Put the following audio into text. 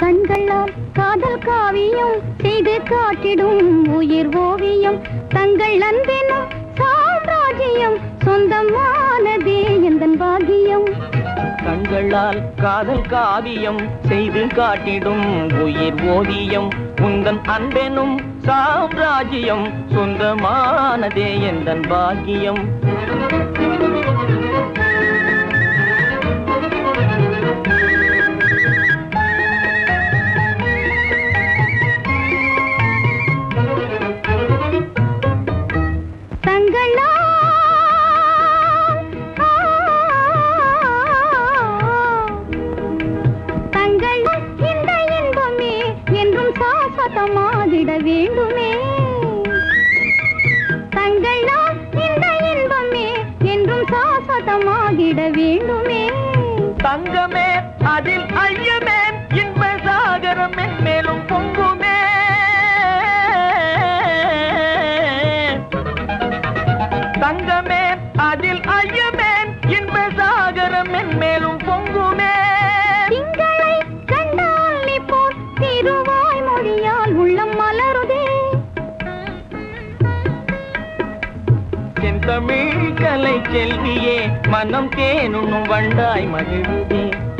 கண்களால் காதல் காவியம் செய்து காட்டிடும் உயிர் ஓவியம் தங்கள் அன்பெனும் சாம்ராஜ்யம் சொந்தமானதே எந்தன் பாகியம் கண்களால் காதல் காவியம் செய்து காட்டிடும் உயிர் ஓவியம் உந்தன் அன்பெனும் சாம்ராஜ்யம் சொந்தமானதே எந்தன் பாக்கியம் தங்களால் தங்கள் இந்த இன்பமே என்றும் சாசதமாகிட வேண்டுமே தங்களால் இந்த இன்பமே என்றும் சாசதமாகிட வேண்டுமே தங்கமே அதில் ஐயமே இன்ப சாகரம் மேலும் பொங்குமே தங்கமே அதில் ஐயமே இன்ப சாகரம் மேலும் பொங்குமே திங்களை கண்டால் நீ போல் திருவாய் மொழியால் உள்ளம் மலருதே என் தமிழ் கலை செல்வியே மனம் தேனும் வண்டாய் மகிழ்வுதே